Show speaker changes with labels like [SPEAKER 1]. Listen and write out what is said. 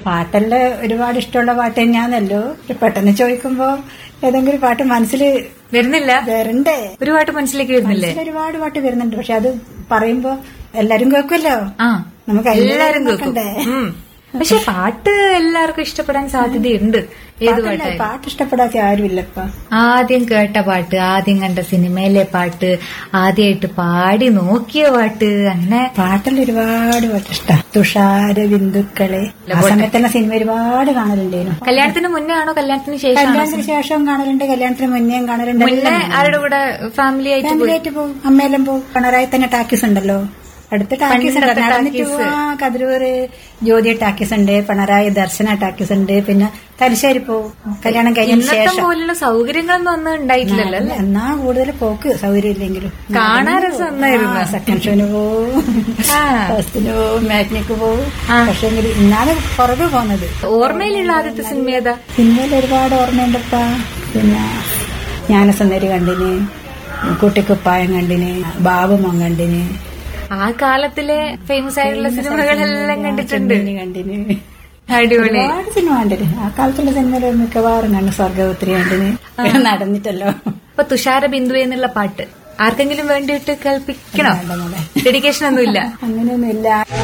[SPEAKER 1] പാട്ടെല്ലാം ഒരുപാട് ഇഷ്ടമുള്ള പാട്ട് തന്നെയാണല്ലോ പക്ഷെ പെട്ടെന്ന് ചോദിക്കുമ്പോ ഏതെങ്കിലും പാട്ട് മനസ്സിൽ
[SPEAKER 2] വരുന്നില്ല
[SPEAKER 1] വരണ്ടേ
[SPEAKER 2] ഒരു പാട്ട് മനസ്സിലേക്ക് വരുന്നില്ലേ
[SPEAKER 1] മനസ്സിൽ ഒരുപാട് പാട്ട് വരുന്നുണ്ട് പക്ഷെ അത് പറയുമ്പോ എല്ലാരും കേൾക്കുമല്ലോ
[SPEAKER 2] ആ
[SPEAKER 1] നമുക്ക് അതിന്റെ
[SPEAKER 2] എല്ലാരും
[SPEAKER 1] കാര്യം
[SPEAKER 2] കേൾക്കും
[SPEAKER 1] നോക്കണ്ടേ?
[SPEAKER 2] ഉം. പക്ഷെ പാട്ട് എല്ലാവർക്കും ഇഷ്ടപ്പെടാൻ സാധ്യതയുണ്ട് ഏത്
[SPEAKER 1] പാട്ടല്ലേ,
[SPEAKER 2] പാട്ടായാലും
[SPEAKER 1] പാട്ട് ഇഷ്ടപ്പെടാത്ത ആരുമില്ലപ്പ
[SPEAKER 2] ആദ്യം കേട്ട പാട്ട് ആദ്യം കണ്ട സിനിമയിലെ പാട്ട് ആദ്യമായിട്ട് പാടി നോക്കിയ പാട്ട് അങ്ങനെ
[SPEAKER 1] പാട്ടെല്ലാം ഒരുപാട് പാട്ട് ഇഷ്ട തുഷാര ബിന്ദുക്കളെ ആ സമയത്തെല്ലാം സിനിമ ഒരുപാട് കാണലുണ്ടേനു
[SPEAKER 2] കല്യാണത്തിന് മുന്നേ ആണോ കല്യാണത്തിന് ശേഷമാണോ
[SPEAKER 1] കല്യാണത്തിന് ശേഷവും കാണലുണ്ട് കല്യാണത്തിന് മുന്നേയും കാണലുണ്ട്
[SPEAKER 2] മുന്നേ ആരുടെ കൂടെ ഫാമിലി ആയിട്ട്
[SPEAKER 1] ഫാമിലി ആയിട്ട് പോകും അമ്മയെല്ലാം പോകും പിണറായി തന്നെ ടാക്കീസ് ഉണ്ടല്ലോ അടുത്ത ടാക്കീസ് ഉണ്ട്
[SPEAKER 2] പണ്ടത്തെ
[SPEAKER 1] നടന്നിട്ട്
[SPEAKER 2] ടാക്കീസ്.
[SPEAKER 1] പോവാ കതിരൂർ ജ്യോതി ടാക്കീസ് ഉണ്ട് പിണറായി ദർശന ടാക്കീസ് ഉണ്ട് പിന്നെ തലശ്ശേരി പോകും കല്യാണം കഴിഞ്ഞതിന്
[SPEAKER 2] ഇന്നത്തെ
[SPEAKER 1] ശേഷം
[SPEAKER 2] പോലുള്ള സൗകര്യങ്ങളൊന്നും ഒന്നും ഉണ്ടായിട്ടില്ലല്ലോ അല്ലേ
[SPEAKER 1] എന്നാ കൂടുതൽ പോക്ക് സൗകര്യം ഇല്ലെങ്കിലും
[SPEAKER 2] കാണാൻ രസം ഒന്നായിരുന്നു.
[SPEAKER 1] സെക്കൻഡ് ഷോന് പോവും
[SPEAKER 2] ആ.
[SPEAKER 1] ഫസ്റ്റിന് പോവും മാറ്റിനിക്ക് പോവും
[SPEAKER 2] ആ.
[SPEAKER 1] പക്ഷെ ഇന്നാണ് പുറകെ പോകുന്നത്
[SPEAKER 2] ഓർമ്മയിലുള്ള ആദ്യത്തെ സിനിമ ഏതാ
[SPEAKER 1] സിനിമയിൽ ഒരുപാട് ഓർമ്മയുണ്ടപ്പ പിന്നെ ജ്ഞാനസുന്ദരി കണ്ടിന് കുട്ടിക്കുപ്പായം കണ്ടിന് ബാബുമോൻ കണ്ടിന്
[SPEAKER 2] ആ കാലത്തിലെ ഫേമസ് ആയിട്ടുള്ള സിനിമകളെല്ലാം കണ്ടിട്ടുണ്ട്
[SPEAKER 1] ചെമ്മീന് കണ്ടിന്
[SPEAKER 2] അടിപൊളി
[SPEAKER 1] ഒരുപാട് സിനിമ കണ്ടിന് ആ കാലത്തുള്ള സിനിമയിൽ മിക്കവാറും കണ്ടു സ്വർഗപുത്രി കണ്ടിന് നടന്നിട്ടല്ലോ
[SPEAKER 2] ഇപ്പൊ തുഷാര ബിന്ദു എന്നുള്ള പാട്ട് ആർക്കെങ്കിലും വേണ്ടിയിട്ട് കേൾപ്പിക്കണോ
[SPEAKER 1] വേണ്ട മോളെ.
[SPEAKER 2] ഡെഡിക്കേഷൻ ഒന്നുമില്ല
[SPEAKER 1] അങ്ങനെയൊന്നുമില്ല